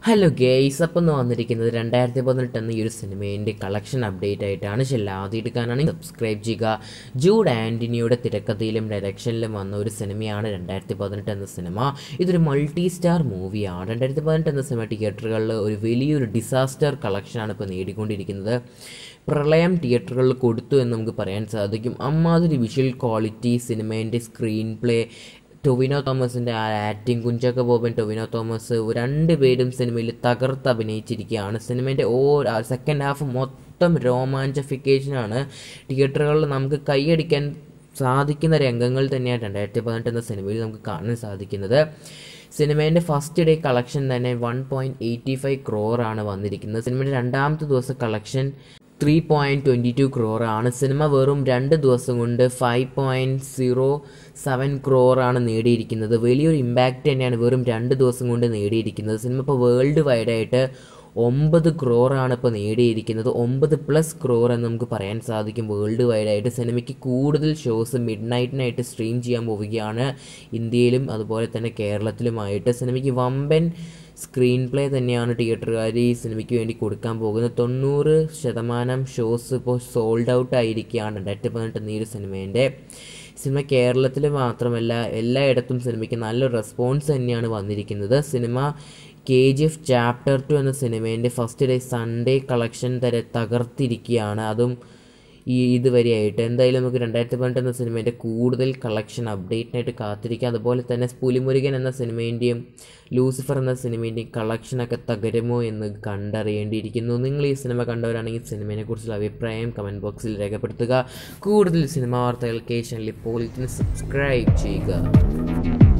hello guys അപ്പം എന്ന് വന്നിരിക്കുന്നത് രണ്ടായിരത്തി പതിനെട്ട് എന്ന ഈ ഒരു സിനിമേൻ്റെ കളക്ഷൻ അപ്ഡേറ്റ് ആയിട്ടാണ് ചെല്ല ആദ്യമായിട്ട് കാണാണെങ്കിൽ സബ്സ്ക്രൈബ് ചെയ്യുക ജൂഡ് ആൻ്റണിയുടെ തിരക്കഥയിലും ഡയറക്ഷനിലും വന്ന ഒരു സിനിമയാണ് രണ്ടായിരത്തി പതിനെട്ട് എന്ന സിനിമ ഇതൊരു മൾട്ടി സ്റ്റാർ മൂവിയാണ് രണ്ടായിരത്തി പതിനെട്ട് എന്ന സിനിമ തിയേറ്ററുകളിൽ ഒരു വലിയൊരു ഡിസാസ്റ്റർ കളക്ഷനാണ് ഇപ്പോൾ നേടിക്കൊണ്ടിരിക്കുന്നത് പ്രളയം തിയേറ്ററുകളിൽ കൊടുത്തു എന്ന് നമുക്ക് പറയാൻ സാധിക്കും അമ്മാതിരി വിഷ്വൽ ക്വാളിറ്റി സിനിമേൻ്റെ സ്ക്രീൻ പ്ലേ ടൊവിനോ തോമസിൻ്റെ ആ ആക്ടിങ് കുഞ്ചക്ക ബോബൻ ടൊവിനോ തോമസ് രണ്ട് പേരും സിനിമയിൽ തകർത്ത് അഭിനയിച്ചിരിക്കുകയാണ് സിനിമേൻ്റെ ഓ സെക്കൻഡ് ഹാഫ് മൊത്തം രോമാഞ്ചഫിക്കേഷനാണ് തിയേറ്ററുകളിൽ നമുക്ക് കൈയടിക്കാൻ സാധിക്കുന്ന രംഗങ്ങൾ തന്നെയാണ് രണ്ടായിരത്തി പതിനെട്ട് എന്ന സിനിമയിൽ നമുക്ക് കാണാൻ സാധിക്കുന്നത് സിനിമേൻ്റെ ഫസ്റ്റ് ഡേ കളക്ഷൻ തന്നെ വൺ പോയിൻറ്റ് എയ്റ്റി ഫൈവ് ക്രോറാണ് വന്നിരിക്കുന്നത് സിനിമയുടെ രണ്ടാമത്തെ ദിവസം collection three point twenty two ക്രോറാണ് സിനിമ വെറും രണ്ട് ദിവസം കൊണ്ട് ഫൈവ് പോയിൻറ്റ് സീറോ സെവൻ ക്രോറാണ് നേടിയിരിക്കുന്നത് വലിയൊരു ഇമ്പാക്റ്റ് തന്നെയാണ് വെറും രണ്ട് ദിവസം കൊണ്ട് നേടിയിരിക്കുന്നത് സിനിമ ഇപ്പോൾ വേൾഡ് വൈഡായിട്ട് ഒമ്പത് ക്രോറാണ് ഇപ്പോൾ നേടിയിരിക്കുന്നത് ഒമ്പത് പ്ലസ് ക്രോർ എന്ന് നമുക്ക് പറയാൻ സാധിക്കും വേൾഡ് വൈഡായിട്ട് സിനിമയ്ക്ക് കൂടുതൽ ഷോസ് മിഡ് നൈറ്റിനായിട്ട് സ്ട്രീം ചെയ്യാൻ പോവുകയാണ് ഇന്ത്യയിലും അതുപോലെ തന്നെ കേരളത്തിലുമായിട്ട് സിനിമയ്ക്ക് വമ്പൻ സ്ക്രീൻ പ്ലേ തന്നെയാണ് തിയേറ്ററുകാർ ഈ സിനിമയ്ക്ക് വേണ്ടി കൊടുക്കാൻ പോകുന്നത് തൊണ്ണൂറ് ശതമാനം ഷോസ് ഇപ്പോൾ സോൾഡ് ഔട്ട് ആയിരിക്കുകയാണ് രണ്ടായിരത്തി പതിനെട്ട് എന്ന ഈ ഒരു സിനിമേൻ്റെ സിനിമ കേരളത്തിൽ മാത്രമല്ല എല്ലായിടത്തും സിനിമയ്ക്ക് നല്ലൊരു റെസ്പോൺസ് തന്നെയാണ് വന്നിരിക്കുന്നത് സിനിമ K G F chapter two എന്ന സിനിമേൻ്റെ ഫസ്റ്റ് ഡേ സൺഡേ കളക്ഷൻ തരെ തകർത്തിരിക്കുകയാണ് അതും ഈ ഇതുവരെയായിട്ട് എന്തായാലും നമുക്ക് രണ്ടായിരത്തി പതിനെട്ട് എന്ന സിനിമേൻ്റെ കൂടുതൽ കളക്ഷൻ അപ്ഡേറ്റിനായിട്ട് കാത്തിരിക്കാം അതുപോലെ തന്നെ പുലിമുരുകൻ എന്ന സിനിമേൻ്റെയും ലൂസിഫർ എന്ന സിനിമേൻ്റെയും കളക്ഷനൊക്കെ തകരുമോ എന്ന് കണ്ടറിയേണ്ടിയിരിക്കുന്നു നിങ്ങൾ ഈ സിനിമ കണ്ടവരാണെങ്കിൽ സിനിമയെക്കുറിച്ചുള്ള അഭിപ്രായം കമൻറ്റ് ബോക്സിൽ രേഖപ്പെടുത്തുക കൂടുതൽ സിനിമാ വാർത്തകൾക്ക് ചാനൽ ഇപ്പോൾ ഇതിന് സബ്സ്ക്രൈബ് ചെയ്യുക